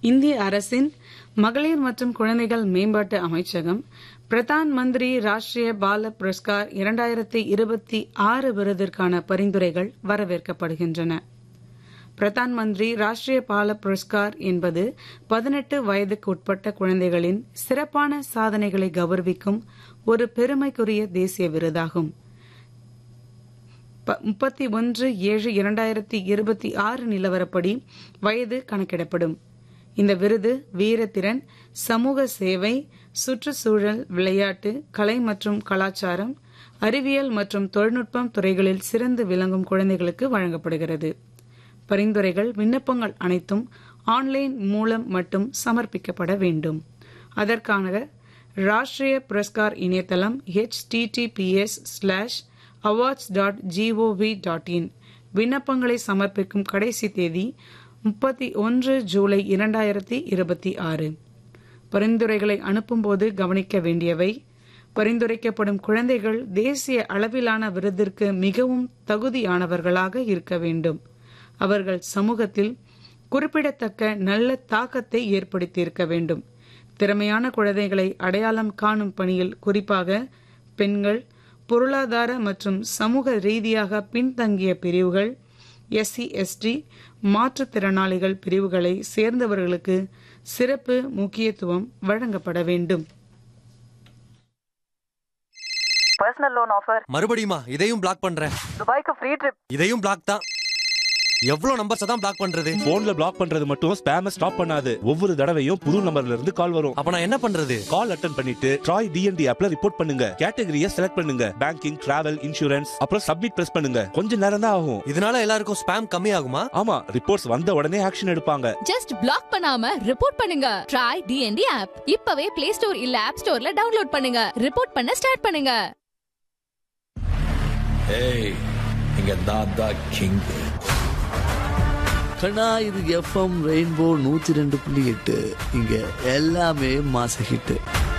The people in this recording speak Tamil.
இந்திய அரசின் மகளிர் மற்றும் குழந்தைகள் மேம்பாட்டு அமைச்சகம் பிரதான் மந்திரி ராஷ்டிரிய பால புரஸ்கார் இரண்டாயிரத்தி இருபத்தி ஆறு விருதிற்கான பரிந்துரைகள் வரவேற்கப்படுகின்றன பிரதான் மந்திரி ராஷ்டிரிய பால புரஸ்கார் என்பது பதினெட்டு வயதுக்கு உட்பட்ட குழந்தைகளின் சிறப்பான சாதனைகளை கௌரவிக்கும் ஒரு பெருமைக்குரிய தேசிய விருதாகும் முப்பத்தி ஒன்று ஏழு இரண்டாயிரத்தி இருபத்தி ஆறு நிலவரப்படி வயது கணக்கிடப்படும் இந்த விருது வீரத்திறன் சமூக சேவை சுற்றுச்சூழல் விளையாட்டு கலை மற்றும் கலாச்சாரம் அறிவியல் மற்றும் தொழில்நுட்பம் துறைகளில் சிறந்து விளங்கும் குழந்தைகளுக்கு வழங்கப்படுகிறது பரிந்துரைகள் விண்ணப்பங்கள் அனைத்தும் ஆன்லைன் மூலம் மட்டும் சமர்ப்பிக்கப்பட வேண்டும் அதற்கான ராஷ்டிரிய புரஸ்கார் இணையதளம் HTTPS slash awards dot GOV dot in விண்ணப்பங்களை சமர்ப்பிக்கும் கடைசி தேதி முப்பத்தி ஒன்று ஜூலை இரண்டாயிரத்தி இருபத்தி ஆறு பரிந்துரைகளை அனுப்பும்போது கவனிக்க வேண்டியவை பரிந்துரைக்கப்படும் குழந்தைகள் தேசிய அளவிலான விருதிற்கு மிகவும் தகுதியானவர்களாக இருக்க வேண்டும் அவர்கள் சமூகத்தில் குறிப்பிடத்தக்க நல்ல தாக்கத்தை ஏற்படுத்தியிருக்க வேண்டும் திறமையான குழந்தைகளை அடையாளம் காணும் பணியில் குறிப்பாக பெண்கள் பொருளாதார மற்றும் சமூக ரீதியாக பின்தங்கிய பிரிவுகள் எஸ்சி எஸ்டி மாற்றுத்திறனாளிகள் பிரிவுகளை சேர்ந்தவர்களுக்கு சிறப்பு முக்கியத்துவம் வழங்கப்பட வேண்டும் பர்சனல் லோன் ஆஃபர் மறுபடியுமா இதையும் பிளாக் பண்றேன் துபாய்க்கு ஃப்ரீ ட்ரிப் இதையும் பிளாக் தான் எவ்வளவு நம்பர்ஸ் தான் பிளாக் பண்றது போன்ல பிளாக் பண்றது மட்டும் ஸ்பேம ஸ்டாப் பண்ணாது ஒவ்வொரு தடவையும் புது நம்பர்ல இருந்து கால் வரும் அப்ப நான் என்ன பண்றது கால் அட்டன் பண்ணிட்டு ட்ராய் டிஎன்டி ஆப்ல ரிப்போர்ட் பண்ணுங்க கேட்டகரியை செலக்ட் பண்ணுங்க பேங்கிங் டிராவல் இன்சூரன்ஸ் அப்புறம் சப்மிட் பிரஸ் பண்ணுங்க கொஞ்ச நேரம் தான் ஆகும் இதனால எல்லாருக்கும் ஸ்பேம் கம்மி ஆகுமா ஆமா ரிப்போர்ட்ஸ் வந்த உடனே ஆக்ஷன் எடுப்பாங்க ஜஸ்ட் பிளாக் பண்ணாம ரிப்போர்ட் பண்ணுங்க ட்ரை டிஎன்டி ஆப் இப்பவே பிளே ஸ்டோர் இல்ல ஆப் ஸ்டோர்ல டவுன்லோட் பண்ணுங்க ரிப்போர்ட் பண்ண ஸ்டார்ட் பண்ணுங்க ஏய் இங்க நான் தான் கிங் கண்ணா இது எஃப்எம் ரெயின்போ நூத்தி ரெண்டு புள்ளி எட்டு இங்க எல்லாமே மாச ஹிட்டு